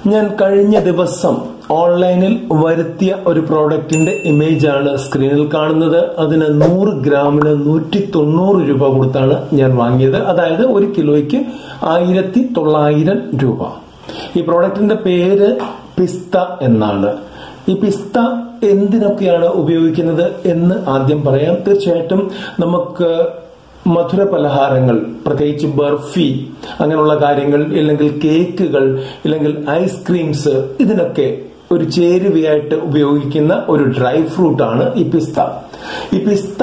ഞാൻ കഴിഞ്ഞ ദിവസം ഓൺലൈനിൽ വരുത്തിയ ഒരു പ്രോഡക്റ്റിന്റെ ഇമേജ് ആണ് സ്ക്രീനിൽ കാണുന്നത് അതിന് നൂറ് ഗ്രാമിന് നൂറ്റി തൊണ്ണൂറ് രൂപ കൊടുത്താണ് ഞാൻ വാങ്ങിയത് അതായത് ഒരു കിലോയ്ക്ക് ആയിരത്തി തൊള്ളായിരം രൂപ ഈ പ്രോഡക്റ്റിന്റെ പേര് പിസ്ത എന്നാണ് ഈ പിസ്ത എന്തിനൊക്കെയാണ് ഉപയോഗിക്കുന്നത് എന്ന് ആദ്യം പറയാം തീർച്ചയായിട്ടും നമുക്ക് മധുര പലഹാരങ്ങൾ പ്രത്യേകിച്ച് ബർഫി അങ്ങനെയുള്ള കാര്യങ്ങൾ ഇല്ലെങ്കിൽ കേക്കുകൾ ഇല്ലെങ്കിൽ ഐസ്ക്രീംസ് ഇതിനൊക്കെ ഒരു ചേരുവയായിട്ട് ഉപയോഗിക്കുന്ന ഒരു ഡ്രൈ ഫ്രൂട്ട് ആണ് ഈ പിസ്ത ഈ പിസ്ത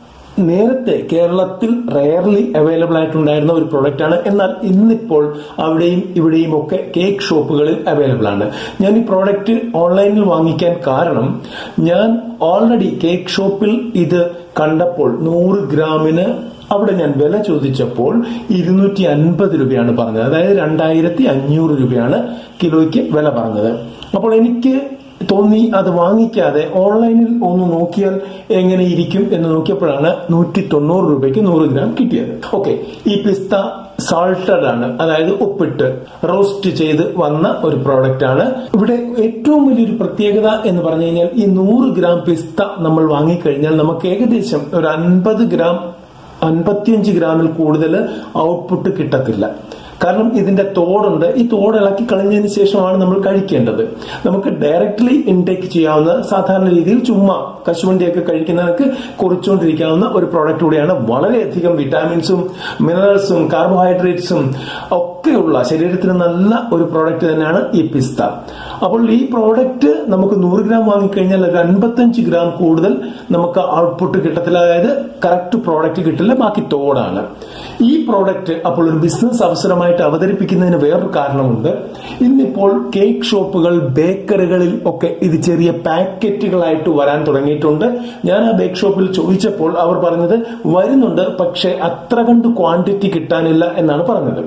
നേരത്തെ കേരളത്തിൽ റയർലി അവൈലബിൾ ആയിട്ടുണ്ടായിരുന്ന ഒരു പ്രൊഡക്റ്റ് ആണ് എന്നാൽ ഇന്നിപ്പോൾ അവിടെയും ഇവിടെയും ഒക്കെ കേക്ക് ഷോപ്പുകളിൽ അവൈലബിൾ ആണ് ഞാൻ ഈ പ്രോഡക്റ്റ് ഓൺലൈനിൽ വാങ്ങിക്കാൻ കാരണം ഞാൻ ഓൾറെഡി കേക്ക് ഷോപ്പിൽ ഇത് കണ്ടപ്പോൾ നൂറ് ഗ്രാമിന് അവിടെ ഞാൻ വില ചോദിച്ചപ്പോൾ ഇരുന്നൂറ്റി അൻപത് രൂപയാണ് പറഞ്ഞത് അതായത് രണ്ടായിരത്തി അഞ്ഞൂറ് രൂപയാണ് കിലോയ്ക്ക് വില പറഞ്ഞത് അപ്പോൾ എനിക്ക് തോന്നി അത് വാങ്ങിക്കാതെ ഓൺലൈനിൽ ഒന്ന് നോക്കിയാൽ എങ്ങനെ ഇരിക്കും എന്ന് നോക്കിയപ്പോഴാണ് നൂറ്റി തൊണ്ണൂറ് രൂപയ്ക്ക് നൂറ് ഗ്രാം കിട്ടിയത് ഓക്കെ ഈ പിസ്ത സാൾട്ടഡ് ആണ് അതായത് ഉപ്പിട്ട് റോസ്റ്റ് ചെയ്ത് വന്ന ഒരു പ്രോഡക്റ്റ് ആണ് ഇവിടെ ഏറ്റവും വലിയൊരു പ്രത്യേകത എന്ന് പറഞ്ഞു കഴിഞ്ഞാൽ ഈ നൂറ് ഗ്രാം പിസ്ത നമ്മൾ വാങ്ങിക്കഴിഞ്ഞാൽ നമുക്ക് ഏകദേശം ഒരു അൻപത് ഗ്രാം അൻപത്തിയഞ്ച് ഗ്രാമിൽ കൂടുതൽ ഔട്ട്പുട്ട് കിട്ടത്തില്ല കാരണം ഇതിന്റെ തോടുണ്ട് ഈ തോട് ഇളക്കി കളഞ്ഞതിന് ശേഷമാണ് നമ്മൾ കഴിക്കേണ്ടത് നമുക്ക് ഡയറക്ട്ലി ഇൻടേക്ക് ചെയ്യാവുന്ന സാധാരണ രീതിയിൽ ചുമ്മാ കശുവണ്ടിയൊക്കെ കഴിക്കുന്നവർക്ക് കുറിച്ചുകൊണ്ടിരിക്കാവുന്ന ഒരു പ്രോഡക്റ്റ് കൂടിയാണ് വളരെയധികം വിറ്റാമിൻസും മിനറൽസും കാർബോഹൈഡ്രേറ്റ്സും ഒക്കെയുള്ള ശരീരത്തിന് നല്ല ഒരു പ്രോഡക്റ്റ് തന്നെയാണ് ഈ പിസ്ത അപ്പോൾ ഈ പ്രോഡക്റ്റ് നമുക്ക് നൂറ് ഗ്രാം വാങ്ങിക്കഴിഞ്ഞാൽ ഒരു അൻപത്തഞ്ച് ഗ്രാം കൂടുതൽ നമുക്ക് ഔട്ട്പുട്ട് കിട്ടത്തില്ല അതായത് കറക്റ്റ് പ്രോഡക്റ്റ് കിട്ടില്ല ബാക്കി തോടാണ് ഈ പ്രോഡക്റ്റ് അപ്പോൾ ഒരു ബിസിനസ് അവസരമായിട്ട് അവതരിപ്പിക്കുന്നതിന് വേറൊരു കാരണമുണ്ട് ഇന്നിപ്പോൾ കേക്ക് ഷോപ്പുകൾ ബേക്കറികളിൽ ഒക്കെ ഇത് ചെറിയ പാക്കറ്റുകളായിട്ട് വരാൻ തുടങ്ങിയിട്ടുണ്ട് ഞാൻ ആ ബേക്ക് ഷോപ്പിൽ ചോദിച്ചപ്പോൾ അവർ പറഞ്ഞത് വരുന്നുണ്ട് പക്ഷെ അത്ര കണ്ട് ക്വാണ്ടിറ്റി കിട്ടാനില്ല എന്നാണ് പറഞ്ഞത്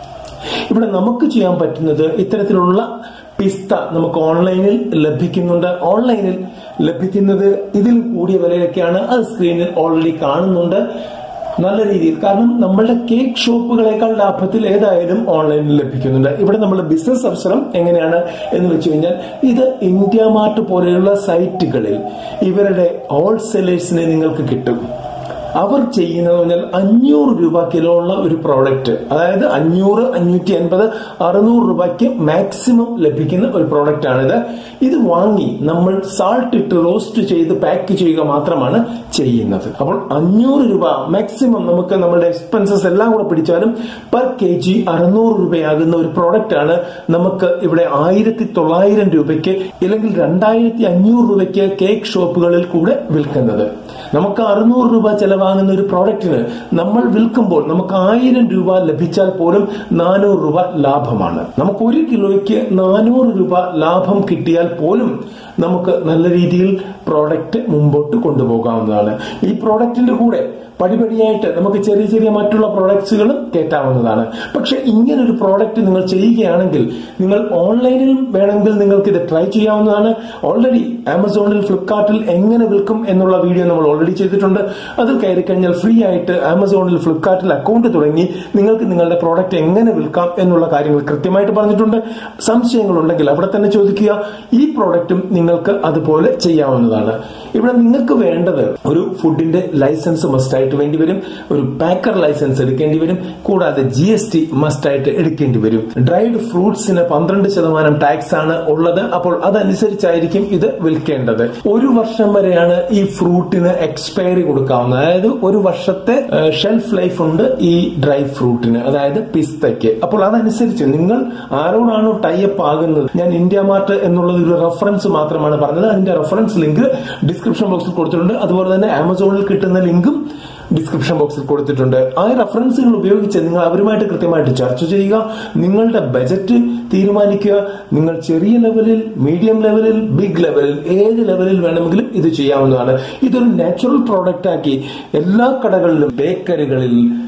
ഇവിടെ നമുക്ക് ചെയ്യാൻ പറ്റുന്നത് ഇത്തരത്തിലുള്ള പിസ്ത നമുക്ക് ഓൺലൈനിൽ ലഭിക്കുന്നുണ്ട് ഓൺലൈനിൽ ലഭിക്കുന്നത് ഇതിൽ കൂടിയ വിലയൊക്കെയാണ് അത് സ്ക്രീനിൽ ഓൾറെഡി കാണുന്നുണ്ട് നല്ല രീതിയിൽ കാരണം നമ്മളുടെ കേക്ക് ഷോപ്പുകളെക്കാൾ ലാഭത്തിൽ ഏതായാലും ഓൺലൈനിൽ ലഭിക്കുന്നുണ്ട് ഇവിടെ നമ്മുടെ ബിസിനസ് അവസരം എങ്ങനെയാണ് എന്ന് വെച്ച് കഴിഞ്ഞാൽ ഇത് ഇന്ത്യ മാർട്ട് പോലെയുള്ള സൈറ്റുകളിൽ ഇവരുടെ ഹോൾസെയിലേഴ്സിനെ നിങ്ങൾക്ക് കിട്ടും അവർ ചെയ്യുന്നത് പറഞ്ഞാൽ അഞ്ഞൂറ് രൂപ കിലോ ഉള്ള ഒരു പ്രോഡക്റ്റ് അതായത് അഞ്ഞൂറ് അഞ്ഞൂറ്റി അൻപത് അറുന്നൂറ് രൂപയ്ക്ക് മാക്സിമം ലഭിക്കുന്ന ഒരു പ്രോഡക്റ്റ് ആണിത് ഇത് വാങ്ങി നമ്മൾ സാൾട്ട് ഇട്ട് റോസ്റ്റ് ചെയ്ത് പാക്ക് ചെയ്യുക മാത്രമാണ് ചെയ്യുന്നത് അപ്പോൾ അഞ്ഞൂറ് രൂപ മാക്സിമം നമുക്ക് നമ്മുടെ എക്സ്പെൻസസ് എല്ലാം കൂടെ പിടിച്ചാലും പെർ കെ ജി അറുന്നൂറ് രൂപയാകുന്ന ഒരു പ്രോഡക്റ്റ് ആണ് നമുക്ക് ഇവിടെ ആയിരത്തി തൊള്ളായിരം രൂപയ്ക്ക് ഇല്ലെങ്കിൽ രണ്ടായിരത്തി അഞ്ഞൂറ് രൂപയ്ക്ക് കേക്ക് ഷോപ്പുകളിൽ കൂടെ വിൽക്കുന്നത് നമുക്ക് അറുന്നൂറ് രൂപ ചെലവാകുന്ന ഒരു പ്രോഡക്റ്റിന് നമ്മൾ വിൽക്കുമ്പോൾ നമുക്ക് ആയിരം രൂപ ലഭിച്ചാൽ പോലും നാനൂറ് രൂപ ലാഭമാണ് നമുക്ക് ഒരു കിലോയ്ക്ക് നാനൂറ് രൂപ ലാഭം കിട്ടിയാൽ പോലും നമുക്ക് നല്ല രീതിയിൽ പ്രോഡക്റ്റ് മുമ്പോട്ട് കൊണ്ടുപോകാവുന്നതാണ് ഈ പ്രോഡക്റ്റിന്റെ കൂടെ പടിപടിയായിട്ട് നമുക്ക് ചെറിയ ചെറിയ മറ്റുള്ള പ്രോഡക്ട്സുകളും കയറ്റാവുന്നതാണ് പക്ഷെ ഇങ്ങനെ ഒരു പ്രോഡക്റ്റ് നിങ്ങൾ ചെയ്യുകയാണെങ്കിൽ നിങ്ങൾ ഓൺലൈനിൽ വേണമെങ്കിൽ നിങ്ങൾക്ക് ഇത് ട്രൈ ചെയ്യാവുന്നതാണ് ഓൾറെഡി ആമസോണിൽ ഫ്ലിപ്കാർട്ടിൽ എങ്ങനെ വിൽക്കും എന്നുള്ള വീഡിയോ നമ്മൾ ഓൾറെഡി ചെയ്തിട്ടുണ്ട് അതിൽ കയറി കഴിഞ്ഞാൽ ഫ്രീ ആയിട്ട് ആമസോണിൽ ഫ്ലിപ്കാർട്ടിൽ അക്കൗണ്ട് തുടങ്ങി നിങ്ങൾക്ക് നിങ്ങളുടെ പ്രോഡക്റ്റ് എങ്ങനെ വിൽക്കാം എന്നുള്ള കാര്യങ്ങൾ കൃത്യമായിട്ട് പറഞ്ഞിട്ടുണ്ട് സംശയങ്ങൾ ഉണ്ടെങ്കിൽ അവിടെ തന്നെ ചോദിക്കുക ഈ പ്രോഡക്റ്റും നിങ്ങൾക്ക് അതുപോലെ ചെയ്യാവുന്നതാണ് ഇവിടെ നിങ്ങൾക്ക് വേണ്ടത് ഒരു ഫുഡിന്റെ ലൈസൻസ് മസ്റ്റായിട്ട് വേണ്ടി വരും ഒരു പാക്കർ ലൈസൻസ് എടുക്കേണ്ടി വരും കൂടാതെ ജി എസ് ടി മസ്റ്റായിട്ട് എടുക്കേണ്ടി വരും ഡ്രൈഡ് ഫ്രൂട്ട്സിന് പന്ത്രണ്ട് ശതമാനം ടാക്സ് ആണ് ഉള്ളത് അപ്പോൾ അതനുസരിച്ചായിരിക്കും ഇത് വിൽക്കേണ്ടത് ഒരു വർഷം വരെയാണ് ഈ ഫ്രൂട്ടിന് എക്സ്പയറി കൊടുക്കാവുന്നത് അതായത് ഒരു വർഷത്തെ ഷെൽഫ് ലൈഫ് ഉണ്ട് ഈ ഡ്രൈ ഫ്രൂട്ടിന് അതായത് പിസ്തയ്ക്ക് അപ്പോൾ അതനുസരിച്ച് നിങ്ങൾ ആരോടാണോ ടൈപ്പ് ആകുന്നത് ഞാൻ ഇന്ത്യ മാർട്ട് എന്നുള്ളത് ഒരു റെഫറൻസ് മാത്രമാണ് പറഞ്ഞത് അതിന്റെ റെഫറൻസ് ലിങ്ക് ഡിസ്ക്രിപ്ഷൻ ബോക്സിൽ കൊടുത്തിട്ടുണ്ട് അതുപോലെ തന്നെ ആമസോണിൽ കിട്ടുന്ന ലിങ്കും ഡിസ്ക്രിപ്ഷൻ ബോക്സിൽ കൊടുത്തിട്ടുണ്ട് ആ റെഫറൻസുകൾ ഉപയോഗിച്ച് നിങ്ങൾ അവരുമായിട്ട് കൃത്യമായിട്ട് ചർച്ച ചെയ്യുക നിങ്ങളുടെ ബജറ്റ് തീരുമാനിക്കുക നിങ്ങൾ ചെറിയ ലെവലിൽ മീഡിയം ലെവലിൽ ബിഗ് ലെവലിൽ ഏത് ലെവലിൽ വേണമെങ്കിലും ഇത് ചെയ്യാവുന്നതാണ് ഇതൊരു നാച്ചുറൽ പ്രോഡക്റ്റ് ആക്കി എല്ലാ കടകളിലും ബേക്കറികളിൽ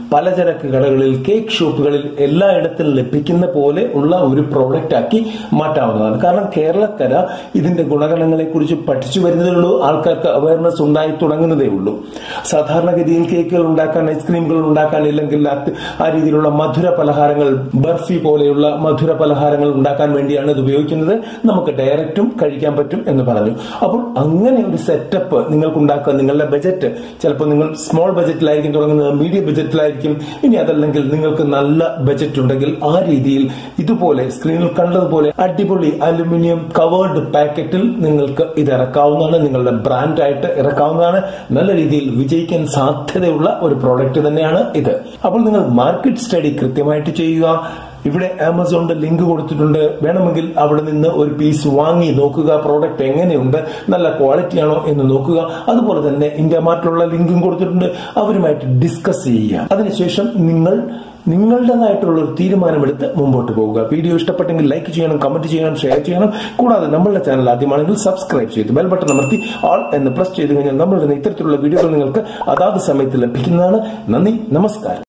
പലചരക്ക് കടകളിൽ കേക്ക് ഷോപ്പുകളിൽ എല്ലായിടത്തും ലഭിക്കുന്ന പോലെ ഉള്ള ഒരു പ്രോഡക്റ്റ് ആക്കി മാറ്റാവുന്നതാണ് കാരണം കേരളക്കര ഇതിന്റെ ഗുണഗണങ്ങളെ കുറിച്ച് പഠിച്ചു വരുന്നതേ ഉള്ളൂ ആൾക്കാർക്ക് അവയർനെസ് ഉണ്ടായി തുടങ്ങുന്നതേ ഉള്ളൂ സാധാരണഗതിയിൽ കേക്കുകൾ ഉണ്ടാക്കാൻ ഐസ്ക്രീമുകൾ ഉണ്ടാക്കാൻ ഇല്ലെങ്കിൽ അത് ആ രീതിയിലുള്ള മധുര പലഹാരങ്ങൾ ബർഫി പോലെയുള്ള മധുര പലഹാരങ്ങൾ ഉണ്ടാക്കാൻ വേണ്ടിയാണ് ഇത് ഉപയോഗിക്കുന്നത് നമുക്ക് ഡയറക്റ്റും കഴിക്കാൻ പറ്റും എന്ന് പറഞ്ഞു അപ്പോൾ അങ്ങനെ ഒരു സെറ്റപ്പ് നിങ്ങൾക്ക് ഉണ്ടാക്കുക നിങ്ങളുടെ ബജറ്റ് ചിലപ്പോൾ നിങ്ങൾ സ്മോൾ ബജറ്റിലായിരിക്കും തുടങ്ങുന്നത് മീഡിയം ബജറ്റിലായിരിക്കും ഇനി അതല്ലെങ്കിൽ നിങ്ങൾക്ക് നല്ല ബജറ്റ് ഉണ്ടെങ്കിൽ ആ രീതിയിൽ ഇതുപോലെ സ്ക്രീനിൽ കണ്ടതുപോലെ അടിപൊളി അലുമിനിയം കവേർഡ് പാക്കറ്റിൽ നിങ്ങൾക്ക് ഇത് ഇറക്കാവുന്നതാണ് നിങ്ങളുടെ ബ്രാൻഡായിട്ട് ഇറക്കാവുന്നതാണ് നല്ല രീതിയിൽ വിജയിക്കാൻ സാധ്യതയുള്ള ഒരു പ്രോഡക്റ്റ് തന്നെയാണ് ഇത് അപ്പോൾ നിങ്ങൾ മാർക്കറ്റ് സ്റ്റഡി കൃത്യമായിട്ട് ചെയ്യുക ഇവിടെ ആമസോണിന്റെ ലിങ്ക് കൊടുത്തിട്ടുണ്ട് വേണമെങ്കിൽ അവിടെ നിന്ന് ഒരു പീസ് വാങ്ങി നോക്കുക പ്രോഡക്റ്റ് എങ്ങനെയുണ്ട് നല്ല ക്വാളിറ്റി ആണോ എന്ന് നോക്കുക അതുപോലെ തന്നെ ഇന്ത്യ മാർട്ടിലുള്ള ലിങ്കും കൊടുത്തിട്ടുണ്ട് അവരുമായിട്ട് ഡിസ്കസ് ചെയ്യുക അതിനുശേഷം നിങ്ങൾ നിങ്ങളുടേതായിട്ടുള്ള ഒരു തീരുമാനമെടുത്ത് മുമ്പോട്ട് പോകുക വീഡിയോ ഇഷ്ടപ്പെട്ടെങ്കിൽ ലൈക്ക് ചെയ്യണം കമന്റ് ചെയ്യണം ഷെയർ ചെയ്യണം കൂടാതെ നമ്മളുടെ ചാനൽ ആദ്യമാണെങ്കിൽ സബ്സ്ക്രൈബ് ചെയ്ത് ബെൽ ബട്ടൺ അമർത്തി ഓൾ എന്ന് പ്രസ് ചെയ്ത് കഴിഞ്ഞാൽ നമ്മളുടെ ഇത്തരത്തിലുള്ള വീഡിയോകൾ നിങ്ങൾക്ക് അതാത് സമയത്ത് ലഭിക്കുന്നതാണ് നന്ദി നമസ്കാരം